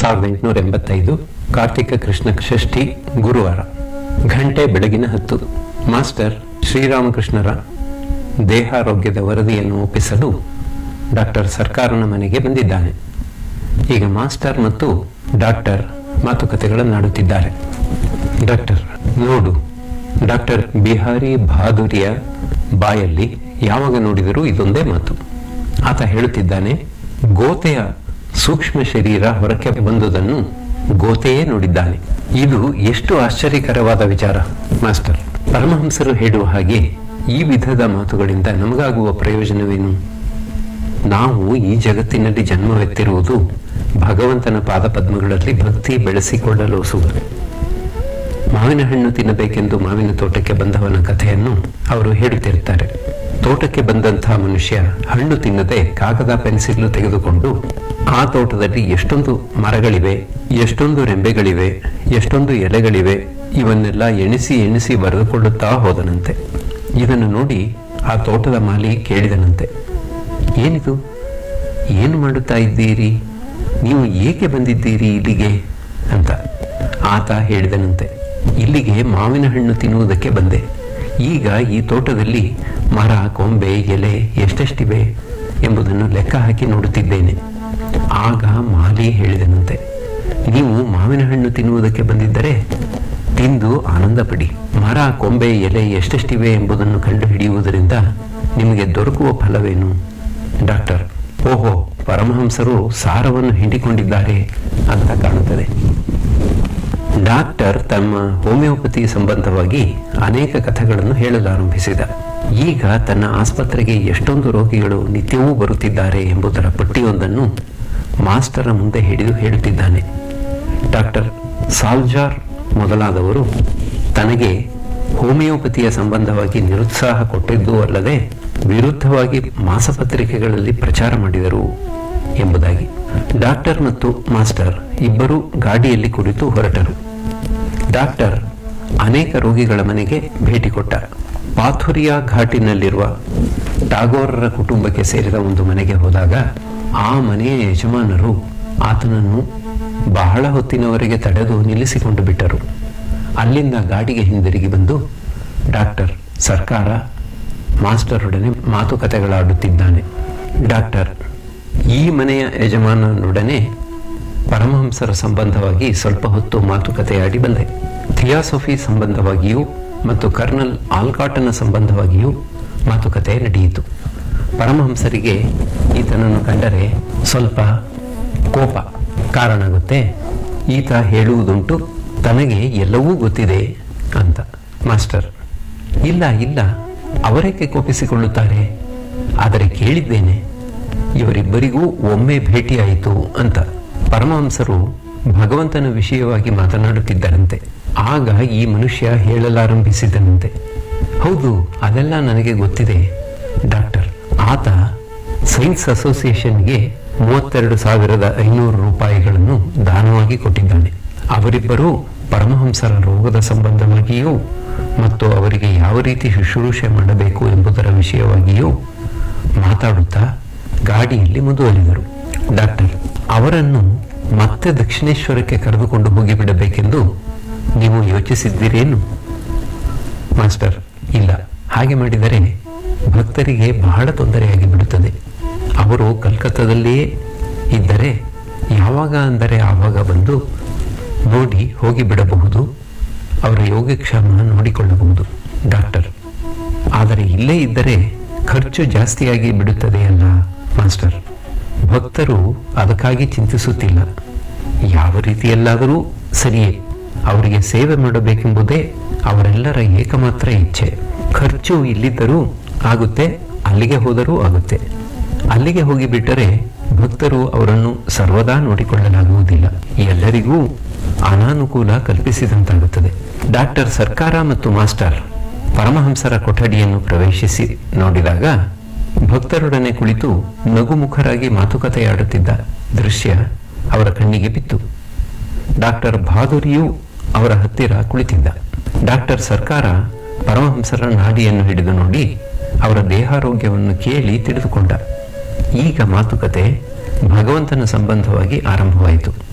ಸಾವಿರದ ಎಂಟುನೂರ ಎಂಬತ್ತೈದು ಕಾರ್ತಿಕ ಕೃಷ್ಣ ಷಷ್ಠಿ ಗುರುವಾರ ಘಂಟೆ ಬೆಳಗಿನ ಹತ್ತು ಮಾಸ್ಟರ್ ಶ್ರೀರಾಮಕೃಷ್ಣರ ದೇಹಾರೋಗ್ಯದ ವರದಿಯನ್ನು ಒಪ್ಪಿಸಲು ಡಾಕ್ಟರ್ ಸರ್ಕಾರನ ಮನೆಗೆ ಬಂದಿದ್ದಾನೆ ಈಗ ಮಾಸ್ಟರ್ ಮತ್ತು ಡಾಕ್ಟರ್ ಮಾತುಕತೆಗಳನ್ನಾಡುತ್ತಿದ್ದಾರೆ ಡಾಕ್ಟರ್ ನೋಡು ಡಾಕ್ಟರ್ ಬಿಹಾರಿ ಬಹಾದುರಿಯ ಬಾಯಲ್ಲಿ ಯಾವಾಗ ನೋಡಿದರೂ ಇದೊಂದೇ ಮಾತು ಆತ ಹೇಳುತ್ತಿದ್ದಾನೆ ಗೋತೆಯ ಸೂಕ್ಷ್ಮ ಶರೀರ ಹೊರಕ್ಕೆ ಬಂದುದನ್ನು ಗೋತೆಯೇ ನೋಡಿದ್ದಾನೆ ಇದು ಎಷ್ಟು ಆಶ್ಚರ್ಯಕರವಾದ ವಿಚಾರ ಮಾಸ್ಟರ್ ಪರಮಹಂಸರು ಹೇಳುವ ಹಾಗೆ ಈ ವಿಧದ ಮಾತುಗಳಿಂದ ನಮಗಾಗುವ ಪ್ರಯೋಜನವೇನು ನಾವು ಈ ಜಗತ್ತಿನಲ್ಲಿ ಜನ್ಮವೆತ್ತಿರುವುದು ಭಗವಂತನ ಪಾದಪದ್ಮಗಳಲ್ಲಿ ಭಕ್ತಿ ಬೆಳೆಸಿಕೊಳ್ಳಲು ಸುಖ ಮಾವಿನ ಹಣ್ಣು ತಿನ್ನಬೇಕೆಂದು ಮಾವಿನ ತೋಟಕ್ಕೆ ಬಂದವನ ಕಥೆಯನ್ನು ಅವರು ಹೇಳುತ್ತಿರುತ್ತಾರೆ ತೋಟಕ್ಕೆ ಬಂದಂತಹ ಮನುಷ್ಯ ಹಣ್ಣು ತಿನ್ನದೆ ಕಾಗದ ಪೆನ್ಸಿಲ್ ತೆಗೆದುಕೊಂಡು ಆ ತೋಟದಲ್ಲಿ ಎಷ್ಟೊಂದು ಮರಗಳಿವೆ ಎಷ್ಟೊಂದು ರೆಂಬೆಗಳಿವೆ ಎಷ್ಟೊಂದು ಎಲೆಗಳಿವೆ ಇವನ್ನೆಲ್ಲ ಎಣಿಸಿ ಎಣಿಸಿ ಬರೆದುಕೊಳ್ಳುತ್ತಾ ಹೋದನಂತೆ ಇದನ್ನು ನೋಡಿ ಆ ತೋಟದ ಮಾಲಿ ಕೇಳಿದನಂತೆ ಏನಿದು ಏನು ಮಾಡುತ್ತಾ ಇದ್ದೀರಿ ನೀವು ಏಕೆ ಬಂದಿದ್ದೀರಿ ಇಲ್ಲಿಗೆ ಅಂತ ಆತ ಹೇಳಿದನಂತೆ ಇಲ್ಲಿಗೆ ಮಾವಿನ ಹಣ್ಣು ತಿನ್ನುವುದಕ್ಕೆ ಬಂದೆ ಈಗ ಈ ತೋಟದಲ್ಲಿ ಮರ ಕೊಂಬೆ ಎಲೆ ಎಷ್ಟೆಷ್ಟಿವೆ ಎಂಬುದನ್ನು ಲೆಕ್ಕ ಹಾಕಿ ನೋಡುತ್ತಿದ್ದೇನೆ ಆಗ ಮಾಲಿ ಹೇಳಿದನಂತೆ ನೀವು ಮಾವಿನ ಹಣ್ಣು ತಿನ್ನುವುದಕ್ಕೆ ಬಂದಿದ್ದರೆ ತಿಂದು ಆನಂದ ಪಡಿ ಮರ ಕೊಂಬೆ ಎಲೆ ಎಷ್ಟೆಷ್ಟಿವೆ ಎಂಬುದನ್ನು ಕಂಡುಹಿಡಿಯುವುದರಿಂದ ನಿಮಗೆ ದೊರಕುವ ಫಲವೇನು ಡಾಕ್ಟರ್ ಓಹೋ ಪರಮಹಂಸರು ಸಾರವನ್ನು ಹಿಂಡಿಕೊಂಡಿದ್ದಾರೆ ಅಂತ ಕಾಣುತ್ತದೆ ಡಾಕ್ಟರ್ ತಮ್ಮ ಹೋಮಿಯೋಪತಿ ಸಂಬಂಧವಾಗಿ ಅನೇಕ ಕಥೆಗಳನ್ನು ಹೇಳಲಾರಂಭಿಸಿದ ಈಗ ತನ್ನ ಆಸ್ಪತ್ರೆಗೆ ಎಷ್ಟೊಂದು ರೋಗಿಗಳು ನಿತ್ಯವೂ ಬರುತ್ತಿದ್ದಾರೆ ಎಂಬುದರ ಪಟ್ಟಿಯೊಂದನ್ನು ಮಾಸ್ಟರ ಮುಂದೆ ಹಿಡಿದು ಹೇಳುತ್ತಿದ್ದಾನೆ ಡಾಕ್ಟರ್ ಸಾಲ್ಜಾರ್ ಮೊದಲಾದವರು ತನಗೆ ಹೋಮಿಯೋಪತಿಯ ಸಂಬಂಧವಾಗಿ ನಿರುತ್ಸಾಹ ಕೊಟ್ಟಿದ್ದೂ ಅಲ್ಲದೆ ವಿರುದ್ಧವಾಗಿ ಮಾಸಪತ್ರಿಕೆಗಳಲ್ಲಿ ಪ್ರಚಾರ ಮಾಡಿದರು ಎಂಬುದಾಗಿ ಡಾಕ್ಟರ್ ಮತ್ತು ಮಾಸ್ಟರ್ ಇಬ್ಬರು ಗಾಡಿಯಲ್ಲಿ ಕುಳಿತು ಹೊರಟರು ಡಾಕ್ಟರ್ ಅನೇಕ ರೋಗಿಗಳ ಮನೆಗೆ ಭೇಟಿ ಕೊಟ್ಟ ಪಾಥುರಿಯಾ ಘಾಟಿನಲ್ಲಿರುವ ಟಾಗೋರರ ಕುಟುಂಬಕ್ಕೆ ಸೇರಿದ ಒಂದು ಮನೆಗೆ ಹೋದಾಗ ಆ ಮನೆಯ ಯಜಮಾನರು ಆತನನ್ನು ಬಹಳ ಹೊತ್ತಿನವರೆಗೆ ತಡೆದು ನಿಲ್ಲಿಸಿಕೊಂಡು ಬಿಟ್ಟರು ಅಲ್ಲಿಂದ ಗಾಡಿಗೆ ಹಿಂದಿರುಗಿ ಬಂದು ಡಾಕ್ಟರ್ ಸರ್ಕಾರ ಮಾಸ್ಟರೊಡನೆ ಮಾತುಕತೆಗಳಾಡುತ್ತಿದ್ದಾನೆ ಡಾಕ್ಟರ್ ಈ ಮನೆಯ ಯಜಮಾನನೊಡನೆ ಪರಮಹಂಸರ ಸಂಬಂಧವಾಗಿ ಸ್ವಲ್ಪ ಹೊತ್ತು ಮಾತುಕತೆಯಾಡಿ ಬಂದೆ ಥಿಯಾಸಫಿ ಸಂಬಂಧವಾಗಿಯೂ ಮತ್ತು ಕರ್ನಲ್ ಆಲ್ಕಾಟನ ಸಂಬಂಧವಾಗಿಯೂ ಮಾತುಕತೆ ನಡೆಯಿತು ಪರಮಹಂಸರಿಗೆ ಈತನನ್ನು ಕಂಡರೆ ಸ್ವಲ್ಪ ಕೋಪ ಕಾರಣ ಗೊತ್ತೇ ಈತ ಹೇಳುವುದುಂಟು ತನಗೆ ಎಲ್ಲವೂ ಗೊತ್ತಿದೆ ಅಂತ ಮಾಸ್ಟರ್ ಇಲ್ಲ ಇಲ್ಲ ಅವರೇಕೆ ಕೋಪಿಸಿಕೊಳ್ಳುತ್ತಾರೆ ಆದರೆ ಕೇಳಿದ್ದೇನೆ ಇವರಿಬ್ಬರಿಗೂ ಒಮ್ಮೆ ಭೇಟಿಯಾಯಿತು ಅಂತ ಪರಮಹಂಸರು ಭಗವಂತನ ವಿಷಯವಾಗಿ ಮಾತನಾಡುತ್ತಿದ್ದರಂತೆ ಆಗ ಈ ಮನುಷ್ಯ ಹೇಳಲಾರಂಭಿಸಿದನಂತೆ ಹೌದು ಅದೆಲ್ಲ ನನಗೆ ಗೊತ್ತಿದೆ ಡಾಕ್ಟರ್ ಆತ ಸೈನ್ಸ್ ಅಸೋಸಿಯೇಷನ್ಗೆ ಮೂವತ್ತೆರಡು ಸಾವಿರದ ಐನೂರು ರೂಪಾಯಿಗಳನ್ನು ದಾನವಾಗಿ ಕೊಟ್ಟಿದ್ದಾನೆ ಅವರಿಬ್ಬರೂ ಪರಮಹಂಸರ ರೋಗದ ಸಂಬಂಧವಾಗಿಯೂ ಮತ್ತು ಅವರಿಗೆ ಯಾವ ರೀತಿ ಶುಶ್ರೂಷೆ ಮಾಡಬೇಕು ಎಂಬುದರ ವಿಷಯವಾಗಿಯೂ ಮಾತಾಡುತ್ತಾ ಗಾಡಿಯಲ್ಲಿ ಮುಂದುವರಿದರು ಡಾಕ್ಟರ್ ಅವರನ್ನು ಮತ್ತೆ ದಕ್ಷಿಣೇಶ್ವರಕ್ಕೆ ಕರೆದುಕೊಂಡು ಹೋಗಿಬಿಡಬೇಕೆಂದು ನೀವು ಯೋಚಿಸಿದ್ದೀರೇನು ಮಾಸ್ಟರ್ ಇಲ್ಲ ಹಾಗೆ ಮಾಡಿದರೆ ಭಕ್ತರಿಗೆ ಬಹಳ ತೊಂದರೆಯಾಗಿ ಬಿಡುತ್ತದೆ ಅವರು ಕಲ್ಕತ್ತಾದಲ್ಲಿಯೇ ಇದ್ದರೆ ಯಾವಾಗ ಅಂದರೆ ಆವಾಗ ಬಂದು ನೋಡಿ ಹೋಗಿ ಬಿಡಬಹುದು ಅವರ ಯೋಗಕ್ಷೇಮ ನೋಡಿಕೊಳ್ಳಬಹುದು ಡಾಕ್ಟರ್ ಆದರೆ ಇಲ್ಲೇ ಇದ್ದರೆ ಖರ್ಚು ಜಾಸ್ತಿಯಾಗಿ ಬಿಡುತ್ತದೆಯಲ್ಲ ಮಾಸ್ಟರ್ ಭಕ್ತರು ಅದಕ್ಕಾಗಿ ಚಿಂತಿಸುತ್ತಿಲ್ಲ ಯಾವ ರೀತಿಯಲ್ಲಾದರೂ ಸರಿಯೇ ಅವರಿಗೆ ಸೇವೆ ಮಾಡಬೇಕೆಂಬುದೇ ಅವರೆಲ್ಲರ ಏಕಮಾತ್ರ ಇಚ್ಛೆ ಖರ್ಚು ಇಲ್ಲಿದ್ದರೂ ಆಗುತ್ತೆ ಅಲ್ಲಿಗೆ ಹೋದರೂ ಆಗುತ್ತೆ ಅಲ್ಲಿಗೆ ಹೋಗಿ ಬಿಟ್ಟರೆ ಭಕ್ತರು ಅವರನ್ನು ಸರ್ವದಾ ನೋಡಿಕೊಳ್ಳಲಾಗುವುದಿಲ್ಲ ಎಲ್ಲರಿಗೂ ಅನಾನುಕೂಲ ಕಲ್ಪಿಸಿದಂತಾಗುತ್ತದೆ ಡಾಕ್ಟರ್ ಸರ್ಕಾರ ಮತ್ತು ಮಾಸ್ಟರ್ ಪರಮಹಂಸರ ಕೊಠಡಿಯನ್ನು ಪ್ರವೇಶಿಸಿ ನೋಡಿದಾಗ ಭಕ್ತರೊಡನೆ ಕುಳಿತು ನಗುಮುಖರಾಗಿ ಮಾತುಕತೆಯಾಡುತ್ತಿದ್ದ ದೃಶ್ಯ ಅವರ ಕಣ್ಣಿಗೆ ಬಿತ್ತು ಡಾಕ್ಟರ್ ಬಹಾದುರಿಯೂ ಅವರ ಹತ್ತಿರ ಕುಳಿತಿದ್ದ ಡಾಕ್ಟರ್ ಸರ್ಕಾರ ಪರಮಹಂಸರ ನಾಡಿಯನ್ನು ಹಿಡಿದು ನೋಡಿ ಅವರ ದೇಹಾರೋಗ್ಯವನ್ನು ಕೇಳಿ ತಿಳಿದುಕೊಂಡ ಈಗ ಮಾತುಕತೆ ಭಗವಂತನ ಸಂಬಂಧವಾಗಿ ಆರಂಭವಾಯಿತು